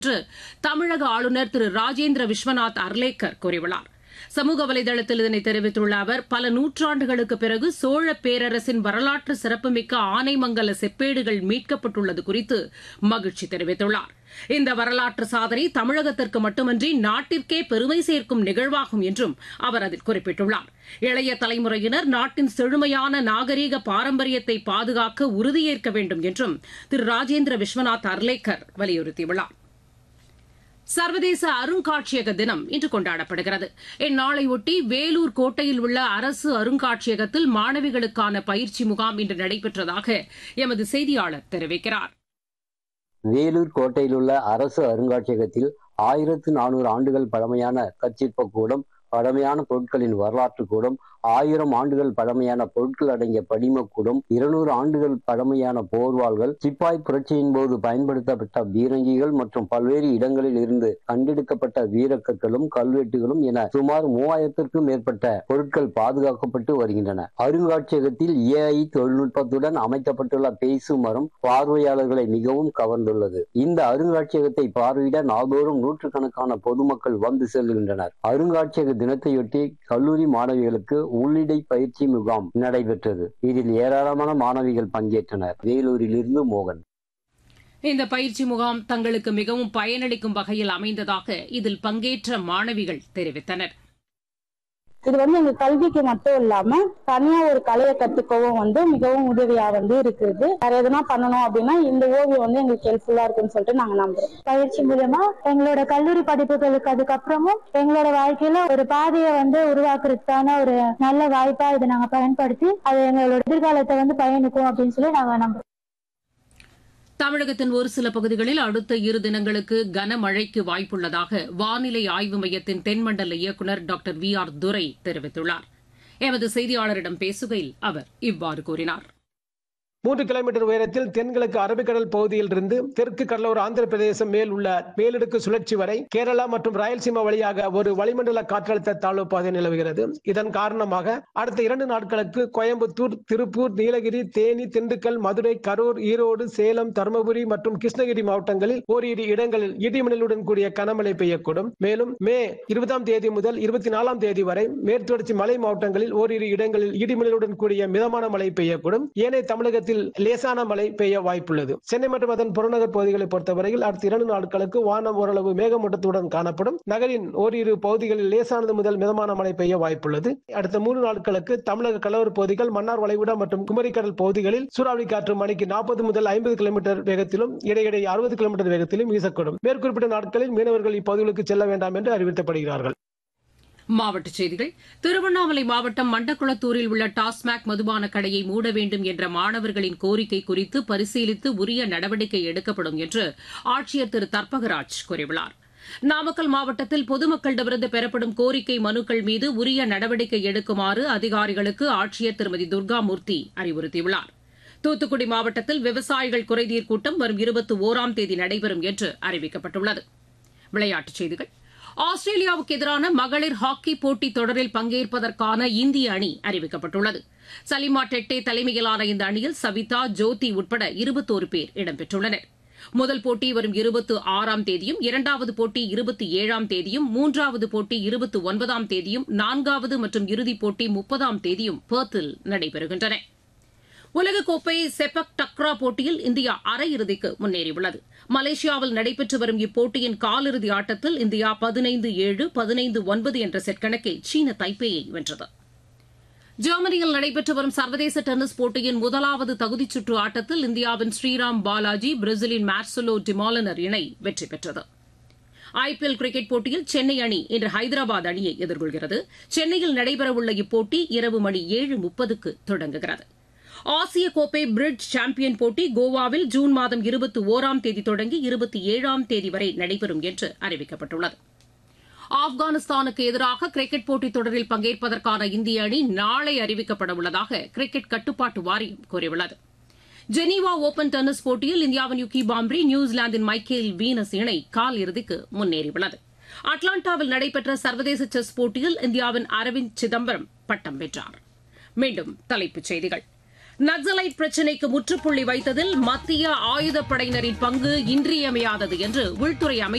என்று தமிழக ஆளுநர் திரு ராஜேந்திர விஸ்வநாத் அர்லேக்கர் கூறியுள்ளார் சமூக வலைதளத்தில் இதனை தெரிவித்துள்ள அவர் பல நூற்றாண்டுகளுக்கு பிறகு சோழ பேரரசின் வரலாற்று சிறப்புமிக்க ஆனைமங்கல செப்பேடுகள் மீட்கப்பட்டுள்ளது குறித்து மகிழ்ச்சி தெரிவித்துள்ளார் இந்த வரலாற்று சாதனை தமிழகத்திற்கு மட்டுமன்றி நாட்டிற்கே பெருமை சேர்க்கும் நிகழ்வாகும் என்றும் அவர் அதில் குறிப்பிட்டுள்ளார் இளைய தலைமுறையினர் நாட்டின் செழுமையான நாகரீக பாரம்பரியத்தை பாதுகாக்க உறுதியேற்க வேண்டும் என்றும் திரு ராஜேந்திர விஸ்வநாத் அர்லேக்கர் வலியுறுத்தியுள்ளார் சர்வதேச அருங்காட்சியக தினம் இன்று கொண்டாடப்படுகிறது இந்நாளையொட்டி வேலூர் கோட்டையில் உள்ள அரசு அருங்காட்சியகத்தில் மாணவிகளுக்கான பயிற்சி முகாம் இன்று நடைபெற்றதாக எமது செய்தியாளர் தெரிவிக்கிறார் வேலூர் கோட்டையில் உள்ள அரசு அருங்காட்சியகத்தில் ஆயிரத்து நானூறு ஆண்டுகள் பழமையான கற்சிற்ப கூடம் பழமையான பொருட்களின் வரலாற்று கூடம் ஆயிரம் ஆண்டுகள் பழமையான பொருட்கள் அடங்கிய படிமக்கூடம் இருநூறு ஆண்டுகள் பழமையான போர்வாள்கள் சிப்பாய் புரட்சியின் போது பயன்படுத்தப்பட்ட பீரங்கிகள் மற்றும் பல்வேறு இடங்களில் இருந்து கண்டெடுக்கப்பட்ட வீரக்கற்களும் கல்வெட்டுகளும் என சுமார் மூவாயிரத்திற்கும் மேற்பட்ட பொருட்கள் பாதுகாக்கப்பட்டு வருகின்றன அருங்காட்சியகத்தில் ஏஐ தொழில்நுட்பத்துடன் அமைக்கப்பட்டுள்ள பேசு மரம் பார்வையாளர்களை மிகவும் கவர்ந்துள்ளது இந்த அருங்காட்சியகத்தை பார்வையிட நாள்தோறும் நூற்றுக்கணக்கான பொதுமக்கள் வந்து செல்கின்றனர் அருங்காட்சியக தினத்தையொட்டி கல்லூரி மாணவிகளுக்கு உள்ளிடை பயிற்சி முகாம் நடைபெற்றது இதில் ஏராளமான மாணவிகள் பங்கேற்றனர் வேலூரிலிருந்து மோகன் இந்த பயிற்சி முகாம் தங்களுக்கு மிகவும் பயனளிக்கும் வகையில் அமைந்ததாக இதில் பங்கேற்ற மாணவிகள் தெரிவித்தனர் இது வந்து எங்க கல்விக்கு மட்டும் இல்லாம தனியா ஒரு கலையை கத்துக்கவும் வந்து மிகவும் உதவியா வந்து இருக்குது வேற எதுனா பண்ணணும் அப்படின்னா இந்த ஓவியம் வந்து எங்களுக்கு ஹெல்ப்ஃபுல்லா இருக்குன்னு சொல்லிட்டு நாங்க நம்புறோம் பயிற்சி மூலமா எங்களோட கல்லூரி படிப்புகளுக்கு அதுக்கப்புறமும் எங்களோட வாழ்க்கையில ஒரு பாதையை வந்து உருவாக்குறதுக்கான ஒரு நல்ல வாய்ப்பா இதை நாங்க பயன்படுத்தி அது எங்களோட எதிர்காலத்தை வந்து பயணிக்கும் அப்படின்னு சொல்லி நாங்க நம்புறோம் தமிழகத்தின் ஒரு சில பகுதிகளில் அடுத்த இரு தினங்களுக்கு கனமழைக்கு வாய்ப்புள்ளதாக வானிலை ஆய்வு மையத்தின் தென்மண்டல இயக்குநர் டாக்டர் வி ஆர் துரை தெரிவித்துள்ளார் எமது செய்தியாளரிடம் பேசுகையில் அவர் இவ்வாறு கூறினார் மூன்று கிலோமீட்டர் உயரத்தில் தென்கிழக்கு அரபிக்கடல் பகுதியில் இருந்து தெற்கு கடலோர ஆந்திர பிரதேசம் மேல் உள்ள மேலடுக்கு சுழற்சி வரை கேரளா மற்றும் ராயல்சீமா வழியாக ஒரு வளிமண்டல காற்றழுத்த தாழ்வு பாதை நிலவுகிறது இதன் காரணமாக அடுத்த இரண்டு நாட்களுக்கு கோயம்புத்தூர் திருப்பூர் நீலகிரி தேனி திண்டுக்கல் மதுரை கரூர் ஈரோடு சேலம் தருமபுரி மற்றும் கிருஷ்ணகிரி மாவட்டங்களில் ஓரிரு இடங்களில் இடிமின்னலுடன் கூடிய கனமழை பெய்யக்கூடும் மேலும் மே இருபதாம் தேதி முதல் இருபத்தி நாலாம் தேதி வரை மேற்குத்தொடர்ச்சி மலை மாவட்டங்களில் ஓரிரு இடங்களில் இடிமின்னலுடன் கூடிய மிதமான மழை பெய்யக்கூடும் ஏனைய தமிழகத்தில் மாவட்டத்தில் லேசான மழை பெய்ய வாய்ப்புள்ளது சென்னை மற்றும் அதன் புறநகர் பகுதிகளை பொறுத்தவரையில் அடுத்த இரண்டு நாட்களுக்கு வானம் ஓரளவு மேகமூட்டத்துடன் காணப்படும் நகரின் ஓரிரு பகுதிகளில் லேசானது முதல் மிதமான மழை பெய்ய வாய்ப்புள்ளது அடுத்த மூன்று நாட்களுக்கு தமிழக கடலோர பகுதிகள் மன்னார் வளைகுடா மற்றும் குமரிக்கடல் பகுதிகளில் சூறாவளி காற்று மணிக்கு நாற்பது முதல் ஐம்பது கிலோமீட்டர் வேகத்திலும் இடையிடையே அறுபது கிலோமீட்டர் வேகத்திலும் வீசக்கூடும் மேற்குறிப்பிட்ட நாட்களில் மீனவர்கள் இப்பகுதிகளுக்கு செல்ல வேண்டாம் என்று அறிவுறுத்தப்படுகிறார்கள் மாவட்டச் செய்திகள் திருவண்ணாமலை மாவட்டம் மண்டக்குளத்தூரில் உள்ள டாஸ்மாக் மதுபான கடையை மூட வேண்டும் என்ற மாணவர்களின் கோரிக்கை குறித்து பரிசீலித்து உரிய நடவடிக்கை எடுக்கப்படும் என்று ஆட்சியர் திரு தர்பகராஜ் கூறியுள்ளார் நாமக்கல் மாவட்டத்தில் பொதுமக்களிடமிருந்து பெறப்படும் கோரிக்கை மனுக்கள் மீது உரிய நடவடிக்கை எடுக்குமாறு அதிகாரிகளுக்கு ஆட்சியர் திருமதி துர்காமூர்த்தி அறிவுறுத்தியுள்ளார் தூத்துக்குடி மாவட்டத்தில் விவசாயிகள் குறைதீர் கூட்டம் வரும் இருபத்தி ஓராம் தேதி நடைபெறும் என்று அறிவிக்கப்பட்டுள்ளது விளையாட்டுச் செய்திகள் ஆஸ்திரேலியாவுக்கு எதிரான மகளிர் ஹாக்கி போட்டித் தொடரில் பங்கேற்பதற்கான இந்திய அணி அறிவிக்கப்பட்டுள்ளது சலிமா டெட்டே தலைமையிலான இந்த அணியில் சவிதா ஜோதி உட்பட இருபத்தோரு பேர் இடம்பெற்றுள்ளனர் முதல் போட்டி வரும் இருபத்தி ஆறாம் தேதியும் இரண்டாவது போட்டி இருபத்தி ஏழாம் தேதியும் மூன்றாவது போட்டி இருபத்தி ஒன்பதாம் தேதியும் நான்காவது மற்றும் இறுதிப் போட்டி முப்பதாம் தேதியும் பெர்த்தில் நடைபெறுகின்றன உலகக்கோப்பை செப்பக் டக்ரா போட்டியில் இந்தியா அரையிறுதிக்கு முன்னேறியுள்ளது மலேசியாவில் நடைபெற்று வரும் இப்போட்டியின் காலிறுதி ஆட்டத்தில் இந்தியா பதினைந்து ஏழு பதினைந்து ஒன்பது என்ற செட் கணக்கில் சீன தைப்பேயை வென்றது ஜெர்மனியில் நடைபெற்று வரும் சர்வதேச டென்னிஸ் போட்டியின் முதலாவது தகுதிச் சுற்று ஆட்டத்தில் இந்தியாவின் ஸ்ரீராம் பாலாஜி பிரேசிலின் மார்சலோ டிமாலனர் இணை வெற்றி பெற்றது ஐபிஎல் கிரிக்கெட் போட்டியில் சென்னை அணி இன்று ஹைதராபாத் அணியை எதிர்கொள்கிறது சென்னையில் நடைபெறவுள்ள இப்போட்டி இரவு மணி ஏழு முப்பதுக்கு தொடங்குகிறது ஆசிய கோப்பை பிரிட்ஜ் சாம்பியன் போட்டி கோவாவில் ஜூன் மாதம் இருபத்தி ஓராம் தேதி தொடங்கி இருபத்தி ஏழாம் தேதி வரை நடைபெறும் என்று அறிவிக்கப்பட்டுள்ளது ஆப்கானிஸ்தானுக்கு எதிராக கிரிக்கெட் போட்டித் தொடரில் பங்கேற்பதற்கான இந்திய அணி நாளை அறிவிக்கப்பட உள்ளதாக கிரிக்கெட் கட்டுப்பாட்டு வாரியம் கூறியுள்ளது ஜெனீவா ஓபன் டென்னிஸ் போட்டியில் இந்தியாவின் யுகி பாம்ப்ரி நியூசிலாந்தின் மைக்கேல் வீனஸ் இணை கால் இறுதிக்கு முன்னேறியுள்ளது அட்லாண்டாவில் நடைபெற்ற சர்வதேச செஸ் போட்டியில் இந்தியாவின் அரவிந்த் சிதம்பரம் பட்டம் வென்றார் மீண்டும் தலைப்புச் செய்திகள் நக்சலைட் பிரச்சினைக்கு முற்றுப்புள்ளி வைத்ததில் மத்திய ஆயுதப்படையினரின் பங்கு இன்றியமையாதது என்று உள்துறை அமைச்சர்